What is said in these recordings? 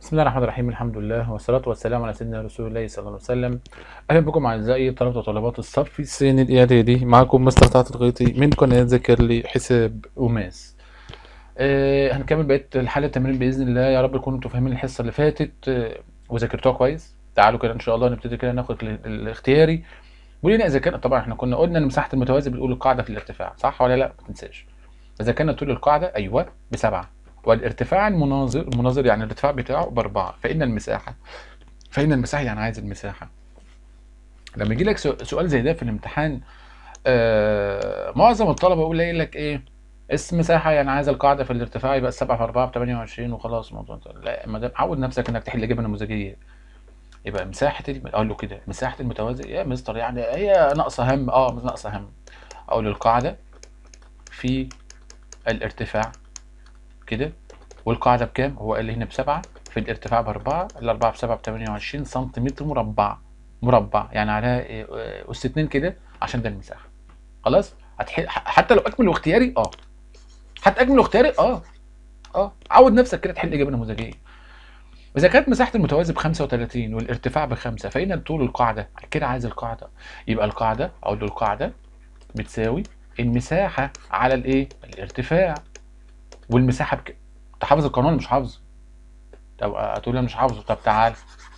بسم الله الرحمن الرحيم الحمد لله والصلاة والسلام على سيدنا رسول الله صلى الله عليه وسلم أهلا بكم أعزائي طلبة وطلبات الصف الثاني الإعدادي معكم مستر طلعت الغيطي من قناة ذاكر لي حساب وماس آه هنكمل بقية الحل التمرين بإذن الله يا رب تكونوا انتوا فاهمين الحصة اللي فاتت آه وذاكرتوها كويس تعالوا كده إن شاء الله نبتدي كده ناخد ال- الاختياري ولينا إذا كان طبعا احنا كنا قلنا إن مساحة المتوازي بنقول القاعدة في الارتفاع صح ولا لا ما تنساش إذا كان طول القاعدة أيوه بسبعة والارتفاع المناظر المناظر يعني الارتفاع بتاعه بأربعة فإن المساحة فإن المساحة يعني عايز المساحة لما يجي لك سو- سؤال زي ده في الامتحان آه معظم الطلبة يقول قايل لك إيه اسم مساحة يعني عايز القاعدة في الارتفاع يبقى السبعة في أربعة بتمانية وعشرين وخلاص الموضوع انتهى. لا ما دام عود نفسك إنك تحل إجابة نموذجية يبقى مساحة الم... أقول له كده مساحة المتوازي يا مستر يعني هي ناقصة هم أه ناقصة هم أقول له القاعدة في الارتفاع كده والقاعدة بكام؟ هو قال لي هنا بسبعة في الارتفاع بأربعة الأربعة بسبعة بتمانية وعشرين سنتيمتر مربع مربع يعني عليها إيه، آه، أس اتنين كده عشان ده المساحة خلاص؟ هتح... ح- حتى لو أكمل واختياري أه حتى أكمل واختياري أه أه عود نفسك كده تحل إجابة نموذجية إذا كانت مساحة المتوازي ب 35 والارتفاع بخمسة فإن طول القاعدة كده عايز القاعدة يبقى القاعدة أقول له القاعدة بتساوي المساحة على الإيه؟ الارتفاع والمساحة بك... أنت حافظ القانون ولا مش حافظه؟ طب هتقول انا مش حافظه طب تعال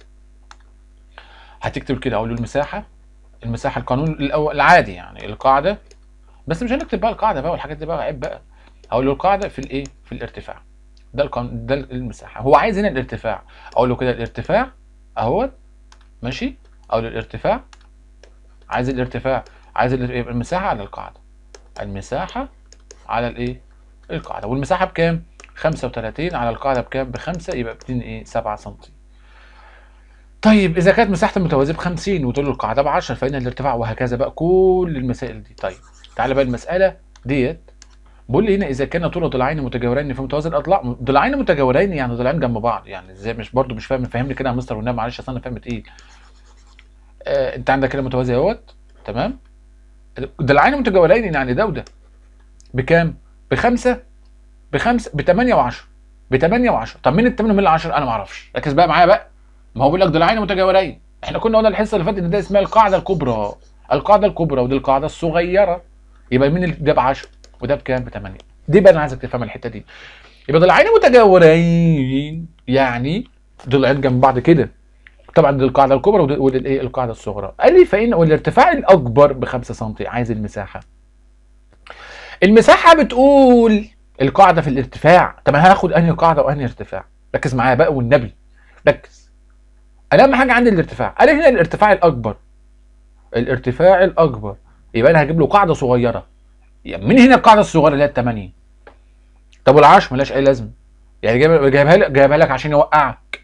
هتكتب كده اقول له المساحه المساحه القانون الأول العادي يعني القاعده بس مش هنكتب بقى القاعده بقى والحاجات دي بقى عيب بقى اقول له القاعده في الايه في الارتفاع ده القانون ده المساحه هو عايز هنا الارتفاع اقول له كده الارتفاع اهوت ماشي اقول له الارتفاع عايز الارتفاع عايز ال- يبقى المساحه على القاعده المساحه على الايه القاعده والمساحه بكام 35 على القاعده بكام بخمسة يبقى 2 ايه 7 سم طيب اذا كانت مساحه المتوازي ب 50 وطول القاعده ب 10 فان الارتفاع وهكذا بقى كل المسائل دي طيب تعالى بقى المساله ديت بيقول لي هنا اذا كان طول ضلعين متجاورين في متوازي الاضلاع ضلعين متجاورين يعني ضلعين جنب بعض يعني ازاي مش برضو مش فاهم فهمني كده يا مستر والنبي معلش اصل انا فاهم تقيل آه انت عندك كده متوازي اهوت تمام ضلعين متجاورين يعني ده وده بكام بخمسة بخمسة بثمانية وعشرة بثمانية وعشرة طب مين الثمانية ومين العشرة انا ما اعرفش ركز بقى معايا بقى ما هو بيقول لك ضلعين متجاورين احنا كنا قلنا الحصه اللي فاتت ان ده اسمها القاعده الكبرى القاعده الكبرى ودي القاعده الصغيره يبقى مين اللي ده ب 10 وده بكام ب 8 دي بقى انا عايزك تفهم الحته دي يبقى ضلعين متجاورين يعني ضلعين جنب بعض كده طبعا دي القاعده الكبرى ودي ودي الايه القاعده الصغرى قال لي فان والارتفاع الاكبر ب 5 سم عايز المساحه المساحه بتقول القاعده في الارتفاع طب انا هاخد انهي قاعده وانهي ارتفاع ركز معايا بقى والنبي ركز انا اهم حاجه عندي الارتفاع قال لي هنا الارتفاع الاكبر الارتفاع الاكبر يبقى انا هجيب له قاعده صغيره يعني من هنا القاعده الصغيره اللي هي الثمانيه طب والعشر ملهاش اي لازمه يعني جايب- جايبها لك جايبها لك عشان يوقعك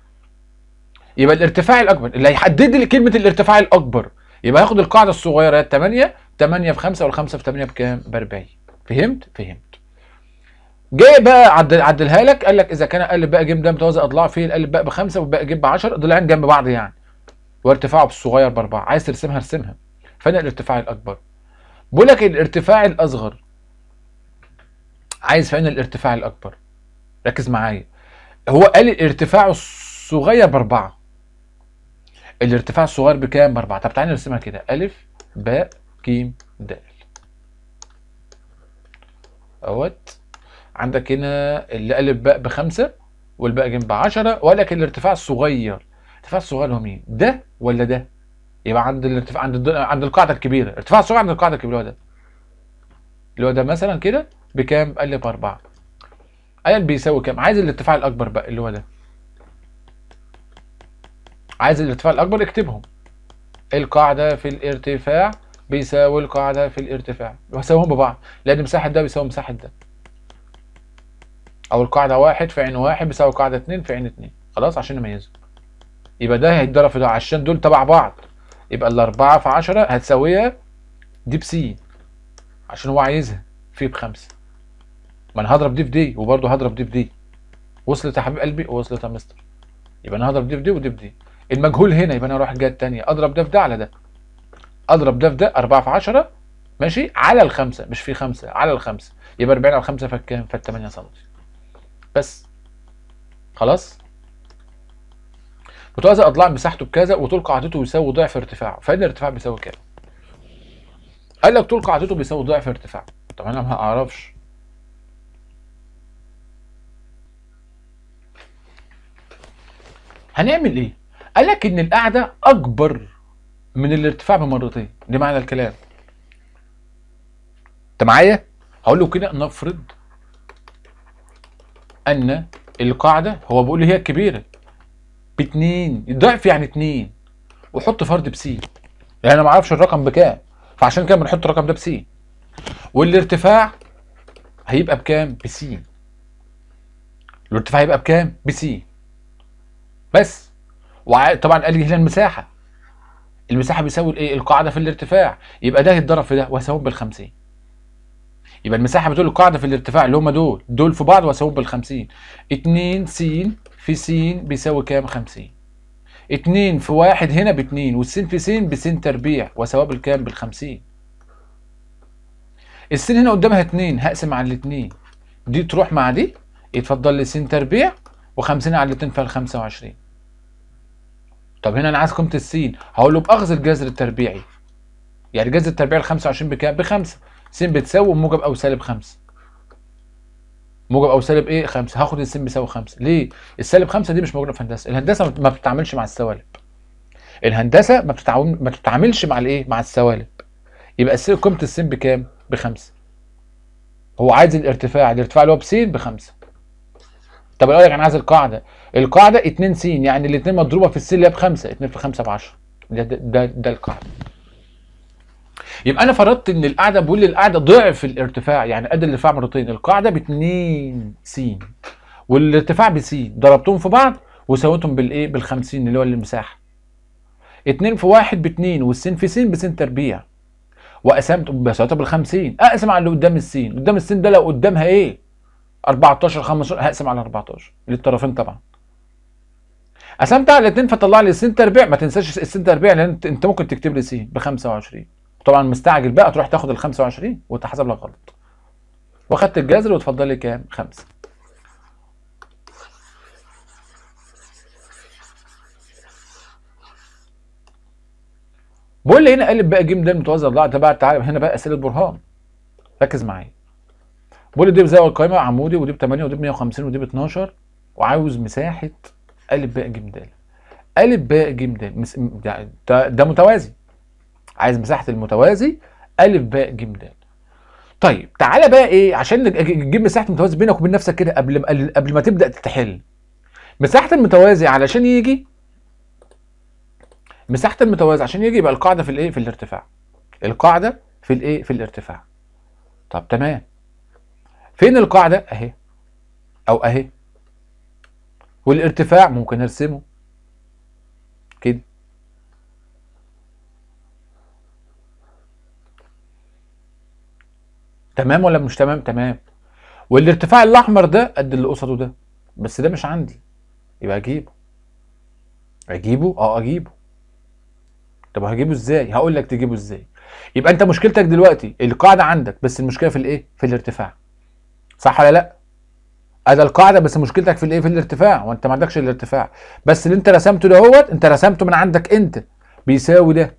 يبقى الارتفاع الاكبر اللي هيحدد لي كلمه الارتفاع الاكبر يبقى هاخد القاعده الصغيره هي الثمانيه 8 في 5 والخمسه في 8 بكام؟ ب 40 فهمت؟ فهمت جاي بقى عدل عدلها لك قال لك اذا كان قلب بقى جيم ده متوازي اضلاع فيه القلب بقى بخمسه والباقي جيب ب 10 ضلعين جنب بعض يعني وارتفاعه بالصغير باربعه عايز ترسمها ارسمها فانا الارتفاع الاكبر بقول لك الارتفاع الاصغر عايز فين الارتفاع الاكبر ركز معايا هو قال الارتفاع الصغير باربعه الارتفاع الصغير بكام باربعه طب تعالى نرسمها كده الف باء ج د اهوت عندك هنا اللي قلب باء بخمسه والباقي جنب 10 وقال لك الارتفاع الصغير الارتفاع الصغير هو مين؟ ده ولا ده؟ يبقى عند الارتفاع عند الد- عند القاعده الكبيره، الارتفاع الصغير عند القاعده الكبيره هو ده. اللي هو ده مثلا كده بكام؟ قال لي باربعه. قال بيساوي كام؟ عايز الارتفاع الاكبر بقى اللي هو ده. عايز الارتفاع الاكبر اكتبهم. القاعده في الارتفاع بيساوي القاعده في الارتفاع، بساويهم ببعض، لان مساحه ده بيساوي مساحه ده. او القاعده واحد في عين واحد بيساوي قاعده اتنين في عين اتنين، خلاص عشان نميزهم. يبقى ده هيتضرب في ده عشان دول تبع بعض يبقى الأربعة في عشرة هتساويها دي بسي عشان هو عايزها في بخمسة ما أنا هضرب دي في دي وبرضه هضرب دي في دي وصلت يا حبيب قلبي وصلت يا مستر يبقى أنا هضرب دي في دي ودي في دي المجهول هنا يبقى أنا أروح الجهة التانية أضرب ده في ده على ده أضرب ده في ده أربعة في عشرة ماشي على الخمسة مش في خمسة على الخمسة يبقى 40 على الخمسة فكام؟ فالتمانية سنتي بس خلاص متوازي اضلاع مساحته بكذا وطول قاعدته يساوي ضعف ارتفاعه فان الارتفاع بيساوي كام قال لك طول قاعدته بيساوي ضعف ارتفاعه طب انا ما اعرفش هنعمل ايه قال لك ان القاعده اكبر من الارتفاع بمرتين دي معنى الكلام انت معايا هقول له كده نفرض ان القاعده هو بيقول لي هي الكبيره باتنين ضعف يعني اتنين وحط فرد بسي يعني انا ما اعرفش الرقم بكام فعشان كده بنحط الرقم ده بسي والارتفاع هيبقى بكام بسي الارتفاع هيبقى بكام بسي بس وطبعا قال لي هنا المساحه المساحه بيساوي الايه القاعده في الارتفاع يبقى ده يتضرب في ده وهساويه بال 50 يبقى المساحه بتقول القاعده في الارتفاع اللي هم دول دول في بعض وهساويهم بال 50 2 س في س بيساوي كام 50 2 في واحد هنا ب 2 والسين في س بس تربيع وهساويها بالكام بال 50 السين هنا قدامها 2 هقسم على الاثنين دي تروح مع دي يتفضل لي س تربيع و50 على الاثنين فال 25 طب هنا انا عايز قيمه السين هقول له باخذ الجذر التربيعي يعني جذر التربيع ال 25 بكام؟ بخمسه س بتساوي موجب او سالب 5 موجب او سالب ايه 5 هاخد الس بيساوي 5 ليه السالب 5 دي مش موجوده في هندسه الهندسه ما بتتعاملش مع السوالب الهندسه ما بتتعامل ما بتتعاملش مع الايه مع السوالب يبقى الس قيمه الس بكام بخمسة هو عايز الارتفاع الارتفاع اللي هو بس بخمسة طب اقول لك انا عايز القاعده القاعده 2 س يعني الاثنين مضروبه في الس اللي هي بخمسه 2 في 5 ب 10 ده ده, ده, ده القاعده يبقى انا فرضت ان القاعده بقول لي القاعده ضعف الارتفاع يعني قد الارتفاع مرتين القاعده ب 2 س والارتفاع ب س ضربتهم في بعض وساويتهم بالايه بال 50 اللي هو المساحه 2 في 1 ب 2 والسين في س بس تربيع وقسمت بساويتها بال 50 اقسم على اللي قدام السين قدام السين ده لو قدامها ايه 14 15 هقسم على 14 للطرفين طبعا قسمت على الاثنين فطلع لي السين تربيع ما تنساش السين تربيع لان انت ممكن تكتب لي س ب 25 طبعا مستعجل بقى تروح تاخد ال 25 وتحسب لك غلط واخدت الجذر وتفضل لي كام 5 بقول لي هنا قالب بقى ج د متوازي ضلع ده بقى تعالى هنا بقى اسئله برهان ركز معايا بقول لي دي بزاويه القائمه عمودي ودي ب 8 ودي ب 150 ودي ب 12 وعاوز مساحه الف باء ج د الف باء ج د مس... ده, ده متوازي عايز مساحه المتوازي الف باء ج د طيب تعالى بقى ايه عشان تجيب مساحه المتوازي بينك وبين نفسك كده قبل ما قبل ما تبدا تحل مساحه المتوازي علشان يجي مساحه المتوازي عشان يجي يبقى القاعده في الايه في الارتفاع القاعده في الايه في الارتفاع طب تمام فين القاعده اهي او اهي والارتفاع ممكن ارسمه كده تمام ولا مش تمام تمام والارتفاع الاحمر ده قد اللي قصده ده بس ده مش عندي يبقى اجيبه اجيبه اه اجيبه طب هجيبه ازاي هقول لك تجيبه ازاي يبقى انت مشكلتك دلوقتي القاعده عندك بس المشكله في الايه في الارتفاع صح ولا لا ادي القاعده بس مشكلتك في الايه في الارتفاع وانت ما عندكش الارتفاع بس اللي انت رسمته ده هو انت رسمته من عندك انت بيساوي ده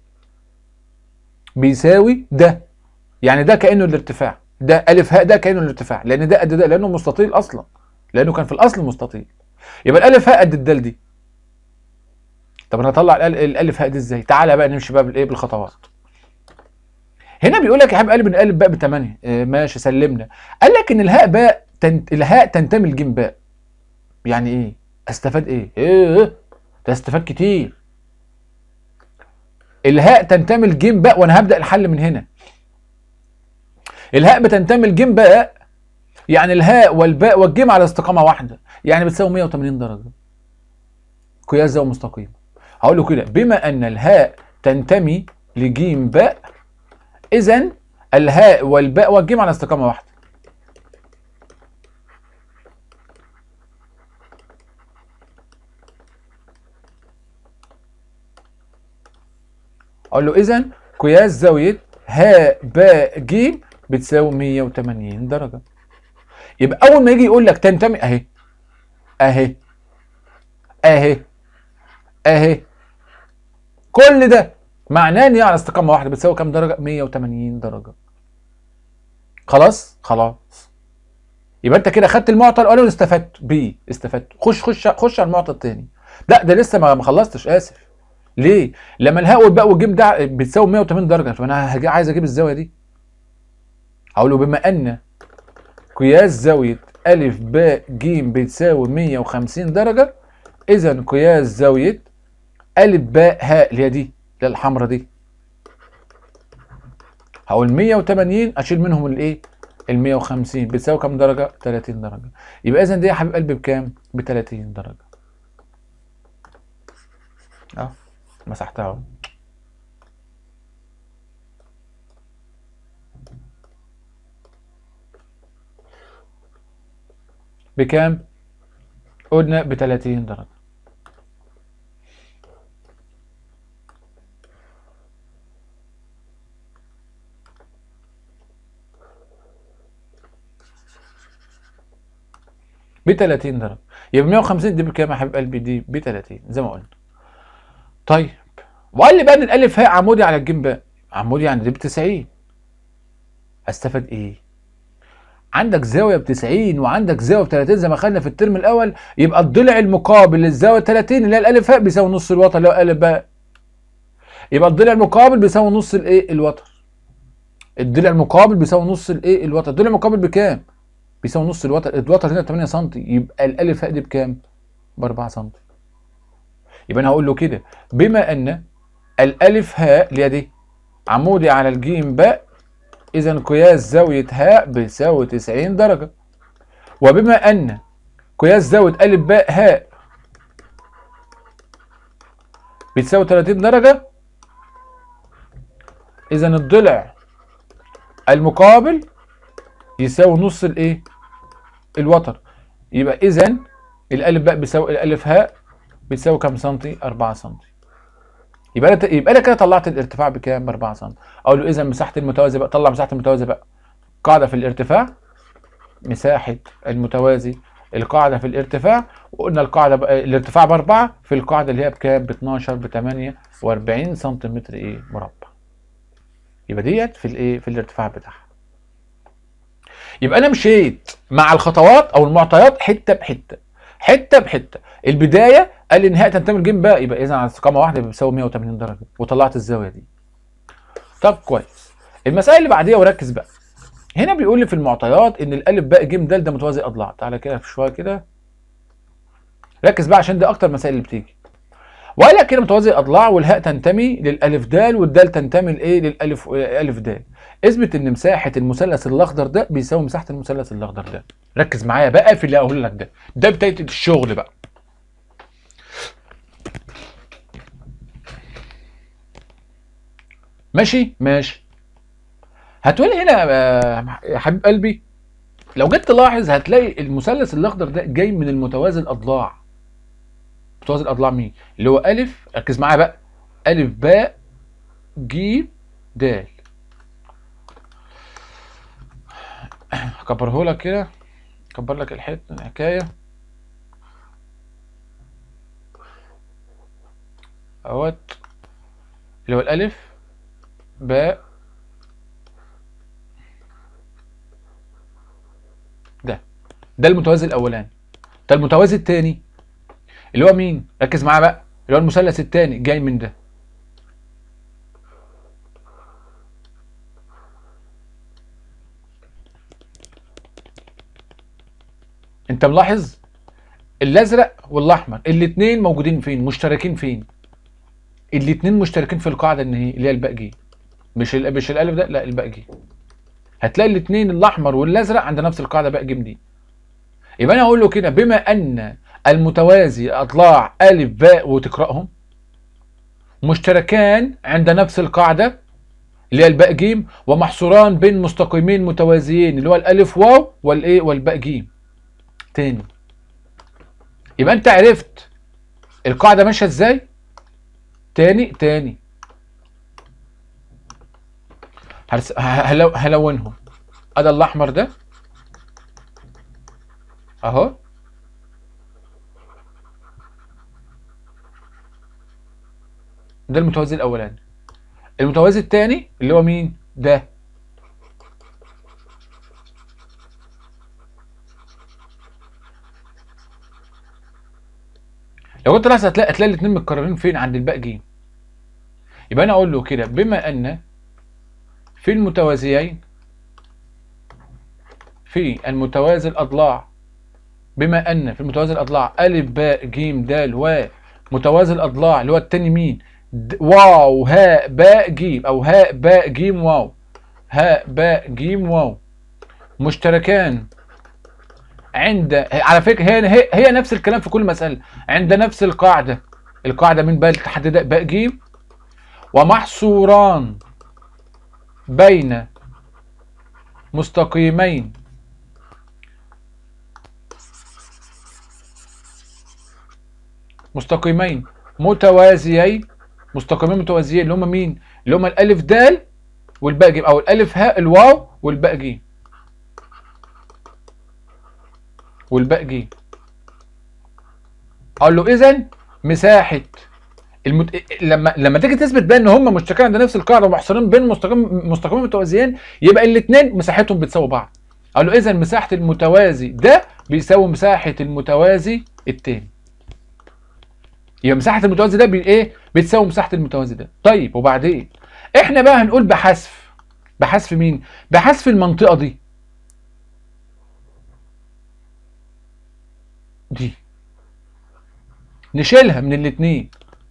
بيساوي ده يعني ده كانه الارتفاع ده الف هاء ده كانه الارتفاع لان ده قد ده لانه مستطيل اصلا لانه كان في الاصل مستطيل يبقى الالف هاء قد الدال دي طب انا هطلع الالف هاء دي ازاي تعالى بقى نمشي بقى بالايه بالخطوات هنا بيقول لك يا حبيب قلبي نقلب باء ب 8 آه ماشي سلمنا قال لك ان الهاء باء تنت... الهاء تنتمي لجيم باء يعني ايه استفاد ايه ايه ده استفاد كتير الهاء تنتمي لجيم باء وانا هبدا الحل من هنا الهاء بتنتمي لجيم باء يعني الهاء والباء والجيم على استقامه واحده يعني بتساوي 180 درجه قياس زاويه مستقيمه هقول له كده بما ان الهاء تنتمي لجيم باء اذا الهاء والباء والجيم على استقامه واحده اقول له اذا قياس زاويه هاء باء ج بتساوي 180 درجه يبقى اول ما يجي يقول لك تنتمي اهي اهي اهي اهي كل ده معناه ان هي على استقامه واحده بتساوي كام درجه 180 درجه خلاص خلاص يبقى انت كده خدت المعطى الاولاني واستفدت بيه استفدت خش خش خش على المعطى الثاني لا ده لسه ما ما خلصتش اسف ليه لما الهاء والباء والجيم ده بتساوي 180 درجه فانا هجي عايز اجيب الزاويه دي هقول له بما ان قياس زاويه الف باء ج بتساوي 150 درجه اذا قياس زاويه الف باء هاء اللي هي دي اللي هي الحمراء دي هقول 180 اشيل منهم الايه ال 150 بتساوي كام درجه 30 درجه يبقى اذا دي يا حبيب قلبي بكام ب 30 درجه اه مسحتها اهو بكام قلنا ب 30 درجه ب 30 درجه يبقى 150 دي بكام يا حبيب قلبي دي ب 30 زي ما قلنا طيب وقال لي بقى ان الالف هاء عمودي على الجيم باء عمودي يعني دي ب 90 استفاد ايه عندك زاويه ب 90 وعندك زاويه ب 30 زي ما خدنا في الترم الاول يبقى الضلع المقابل للزاويه 30 اللي هي الالف هاء بيساوي نص الوتر اللي هو الف باء يبقى الضلع المقابل بيساوي نص الايه الوتر الضلع المقابل بيساوي نص الايه الوتر الضلع المقابل بكام بيساوي نص الوتر الوتر هنا 8 سم يبقى الالف هاء دي بكام ب 4 سم يبقى انا هقول له كده بما ان الالف هاء اللي هي دي عمودي على الجيم باء اذا قياس زاويه هاء بيساوي 90 درجه وبما ان قياس زاويه الف باء هاء بتساوي 30 درجه اذا الضلع المقابل يساوي نص الايه الوتر يبقى اذا الالف باء بيساوي الالف هاء بتساوي كام سنتي 4 سنتي يبقى انا يبقى انا كده طلعت الارتفاع بكام ب 4 سم اقول له اذا مساحه المتوازي بقى طلع مساحه المتوازي بقى قاعده في الارتفاع مساحه المتوازي القاعده في الارتفاع وقلنا القاعده بقى الارتفاع باربعه في القاعده اللي هي بكام ب 12 ب 48 سنتيمتر ايه مربع يبقى ديت في الايه في الارتفاع بتاعها يبقى انا مشيت مع الخطوات او المعطيات حته بحته حته بحته البدايه قال لي النهايه تنتمي لجيم باء يبقى اذا على استقامه واحده بتساوي 180 درجه وطلعت الزاويه دي طب كويس المسائل اللي بعديها وركز بقى هنا بيقول لي في المعطيات ان الالف باء ج د ده متوازي اضلاع تعالى كده في شويه كده ركز بقى عشان ده اكتر مسائل اللي بتيجي وقال لك كده متوازي اضلاع والهاء تنتمي للالف د والدال تنتمي لايه للالف الف د اثبت ان مساحه المثلث الاخضر ده بيساوي مساحه المثلث الاخضر ده ركز معايا بقى في اللي اقول لك ده ده بدايه الشغل بقى ماشي ماشي هتقولي هنا يا حبيب قلبي لو جيت تلاحظ هتلاقي المثلث الاخضر ده جاي من المتوازي الاضلاع متوازي الاضلاع مين اللي هو الف ركز معايا بقى الف باء ج د هكبره لك كده اكبر لك الحته الحكايه اهوت اللي هو الالف باء ده ده المتوازي الاولاني ده المتوازي الثاني اللي هو مين ركز معايا بقى اللي هو المثلث الثاني جاي من ده انت ملاحظ الازرق والاحمر الاثنين موجودين فين مشتركين فين الاثنين مشتركين في القاعده ان هي اللي هي الباء ج مش ال... مش الالف ده لا الباء ج هتلاقي الاثنين الاحمر والازرق عند نفس القاعده باء ج دي يبقى انا هقول له كده بما ان المتوازي اضلاع الف باء وتقراهم مشتركان عند نفس القاعده اللي هي الباء ج ومحصوران بين مستقيمين متوازيين اللي هو الالف واو والايه والباء ج تاني يبقى انت عرفت القاعده ماشيه ازاي تاني تاني هرس... هلو... هلونهم ادي الاحمر ده اهو ده المتوازي الاولاني المتوازي الثاني اللي هو مين ده لو كنت لاحظ هتلاقي هتلاقي الاثنين متكررين فين عند الباء ج يبقى انا اقول له كده بما ان في المتوازيين في المتوازي الاضلاع بما ان في المتوازي الاضلاع ا باء ج د و متوازي الاضلاع اللي هو التاني مين د- واو هاء باء ج او هاء باء ج واو هاء باء ج واو مشتركان عند على فكره هي هي, هي نفس الكلام في كل مساله عند نفس القاعده القاعده من باء لحد داء باء ج ومحصوران بين مستقيمين مستقيمين متوازيين مستقيمين متوازيين اللي هم مين؟ اللي هم الالف د والباء ج او الالف هاء الواو والباء ج والباء ج اقول له اذا مساحه المت... لما لما تيجي تثبت بقى ان هم مشتركين عند نفس القاعده ومحصورين بين مستقيم مستقيمين متوازيين يبقى الاثنين مساحتهم بتساوي بعض اقول له اذا مساحه المتوازي ده بيساوي مساحه المتوازي التاني يبقى مساحه المتوازي ده بي ايه بتساوي مساحه المتوازي ده طيب وبعدين احنا بقى هنقول بحذف بحذف مين بحذف المنطقه دي دي نشيلها من الاثنين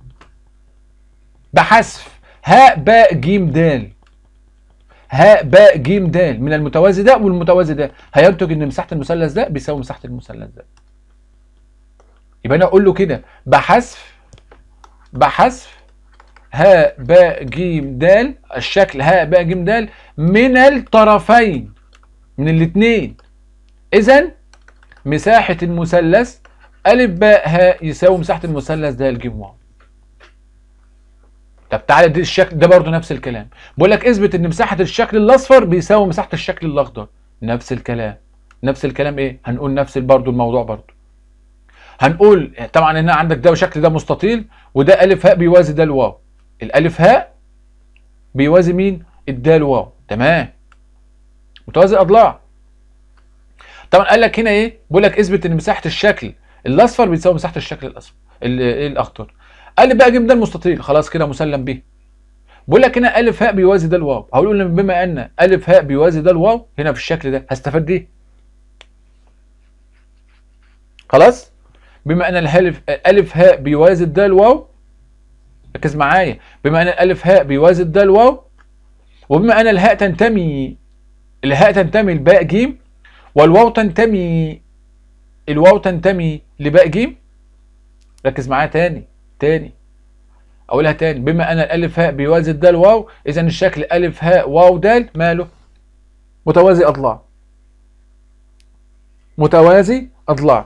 بحذف هاء باء ج د هاء باء ج د من المتوازي ده والمتوازي ده هينتج ان مساحه المثلث ده بيساوي مساحه المثلث ده يبقى انا اقول له كده بحذف بحذف هاء باء ج د الشكل هاء باء ج د من الطرفين من الاثنين اذا مساحه المثلث ا باء هاء يساوي مساحه المثلث ده ج واو طب تعالى دي الشكل ده برضه نفس الكلام بقول لك اثبت ان مساحه الشكل الاصفر بيساوي مساحه الشكل الاخضر نفس الكلام نفس الكلام ايه هنقول نفس برضه الموضوع برضه هنقول طبعا هنا عندك ده شكل ده مستطيل وده الف هاء بيوازي ده الواو الالف هاء بيوازي مين الدال واو تمام متوازي اضلاع طبعا قال لك هنا ايه بيقول لك اثبت ان مساحه الشكل الاصفر بيساوي مساحه الشكل الاصفر ال- الاخضر قال لي بقى جيب ده المستطيل خلاص كده مسلم به بقول لك هنا الف هاء بيوازي ده الواو هقول له بما ان الف هاء بيوازي ده الواو هنا في الشكل ده هستفاد ايه خلاص بما ان الالف الف هاء بيوازي ده الواو ركز معايا بما ان الالف هاء بيوازي ده الواو وبما ان الهاء تنتمي الهاء تنتمي لباء جيم والواو تنتمي الواو تنتمي لباء جيم ركز معايا تاني تاني اقولها تاني بما ان الالف هاء بيوازي الدال واو اذا الشكل الف هاء واو دال ماله متوازي اضلاع متوازي اضلاع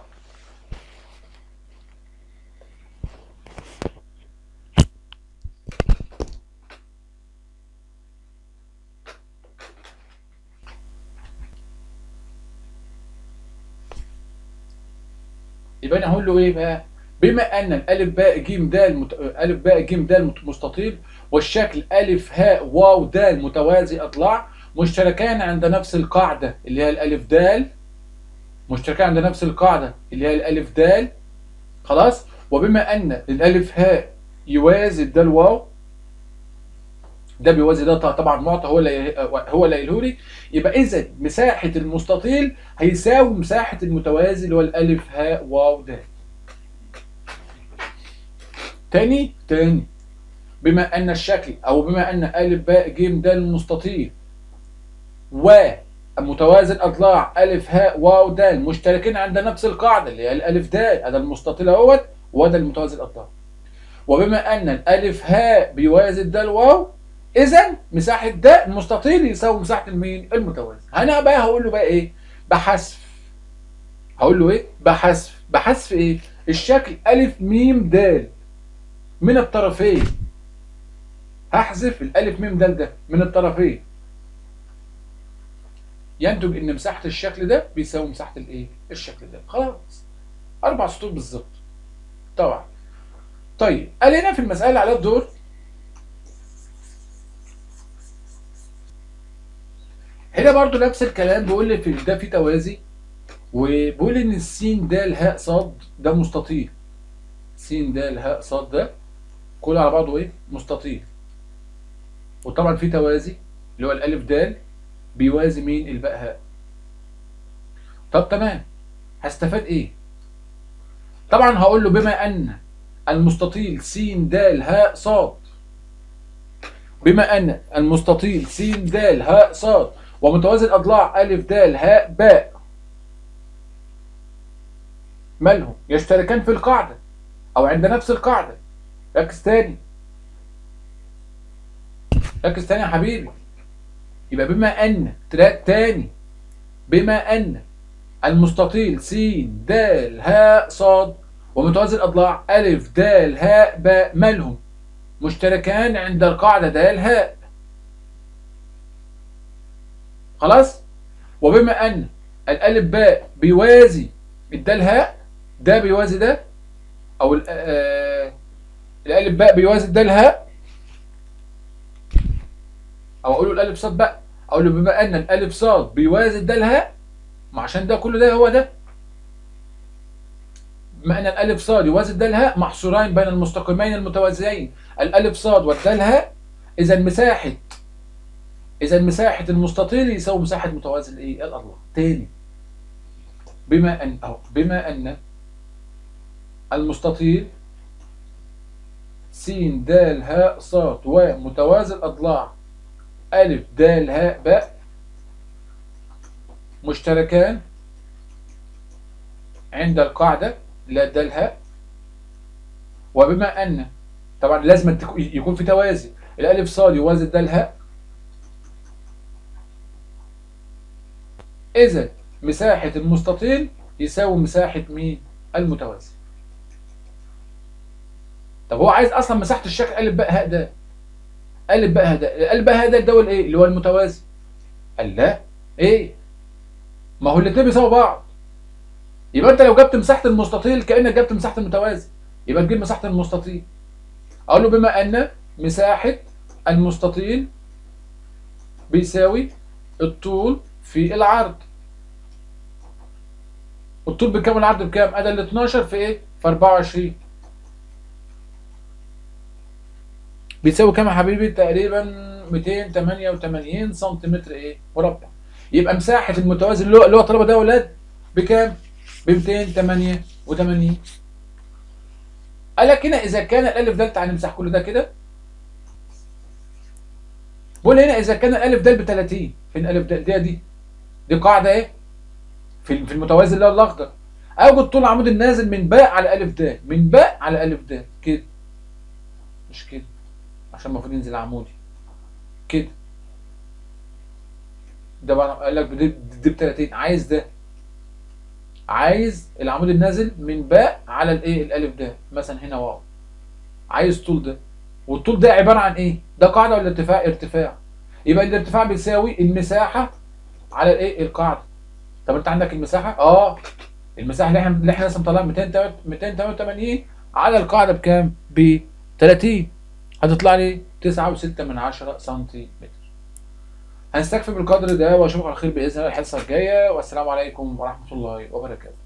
يبقى انا هقول له ايه بقى بما ان الالف باء ج د مت... الف باء ج د مستطيل والشكل الف هاء واو د متوازي اضلاع مشتركان عند نفس القاعده اللي هي الالف د مشتركان عند نفس القاعده اللي هي الالف د خلاص وبما ان الالف هاء يوازي الدال واو ده بيوازي ده طبعا معطى هو اللي هو اللي قايله لي يبقى اذا مساحه المستطيل هيساوي مساحه المتوازي اللي هو الالف هاء واو د تاني تاني بما ان الشكل او بما ان الف باء ج د المستطيل ومتوازي الاضلاع الف هاء واو د مشتركين عند نفس القاعده اللي هي الالف د هذا المستطيل اهوت وده المتوازي الاضلاع وبما ان الالف هاء بيوازي الدال واو اذا مساحه ده المستطيل يساوي مساحه المين المتوازي انا بقى هقول له بقى ايه بحذف هقول له ايه بحذف بحذف ايه الشكل الف ميم د من الطرفين هحذف الالف ميم د ده من الطرفين ينتج ان مساحه الشكل ده بيساوي مساحه الايه الشكل ده خلاص اربع سطور بالظبط طبعا طيب قال هنا في المساله على الدور هنا برضو نفس الكلام بيقول لي في ده في توازي وبيقول ان السين د هاء صاد ده مستطيل سين د هاء صاد ده كله على بعضه ايه مستطيل وطبعا في توازي اللي هو الالف د بيوازي مين الباء هاء طب تمام هستفاد ايه طبعا هقول له بما ان المستطيل س د هاء صاد بما ان المستطيل س د هاء صاد ومتوازي الاضلاع الف د هاء باء مالهم يشتركان في القاعده او عند نفس القاعده ركز تاني ركز تاني يا حبيبي يبقى بما ان تراك تاني بما ان المستطيل س د هاء صاد ومتوازي الأضلاع ألف د هاء باء مالهم مشتركان عند القاعدة د هاء خلاص وبما أن الألف باء بيوازي الدال هاء ده بيوازي ده أو آه الألف باء بيوازي الدال هاء أو أقول له الألف صاد باء أقول له بما أن الألف صاد بيوازي الدال هاء ما عشان ده كله ده هو ده بما ان الالف صاد يوازي الدال هاء محصورين بين المستقيمين المتوازيين الالف صاد والدال هاء اذا مساحه اذا مساحه المستطيل يساوي مساحه متوازي الايه الاضلاع تاني بما ان أو بما ان المستطيل س د هاء صاد ومتوازي الاضلاع الف د هاء باء مشتركان عند القاعدة لا د الهاء وبما أن طبعا لازم يكون في توازي الألف صاد يوازي د الهاء إذا مساحة المستطيل يساوي مساحة مين؟ المتوازي طب هو عايز أصلا مساحة الشكل ألف باء هاء ده ألف باء هاء ده ألف باء هاء ده الدول إيه؟ اللي هو المتوازي قال لا إيه؟ ما هو الاثنين بيساووا بعض يبقى انت لو جبت مساحه المستطيل كانك جبت مساحه المتوازي يبقى تجيب مساحه المستطيل اقول له بما ان مساحه المستطيل بيساوي الطول في العرض الطول بكام والعرض بكام ادي ال 12 في ايه في 24 بيساوي كام يا حبيبي تقريبا 288 سنتيمتر ايه مربع يبقى مساحة المتوازي اللي هو اللي هو طلبه ده يا ولاد بكام؟ ب 288 قال لك هنا إذا كان الألف د تعالى نمسح كل ده كده بقول هنا إذا كان الألف د ب 30 فين الألف د دي دي دي قاعدة إيه؟ في في المتوازي اللي هو الأخضر أوجد طول العمود النازل من باء على ألف د من باء على ألف د كده مش كده عشان المفروض ينزل عمودي كده ده بقى قال لك دي ب 30 عايز ده عايز العمود النازل من باء على الايه الالف ده مثلا هنا واو عايز طول ده والطول ده عباره عن ايه ده قاعده ولا ارتفاع ارتفاع يبقى الارتفاع بيساوي المساحه على الايه القاعده طب انت عندك المساحه اه المساحه اللي احنا اللي احنا لسه مطلعها 288 على القاعده بكام ب 30 هتطلع لي 9.6 من 10 سنتيمتر هنستكفي بالقدر ده واشوفكم على خير باذن الله الحصه الجايه والسلام عليكم ورحمه الله وبركاته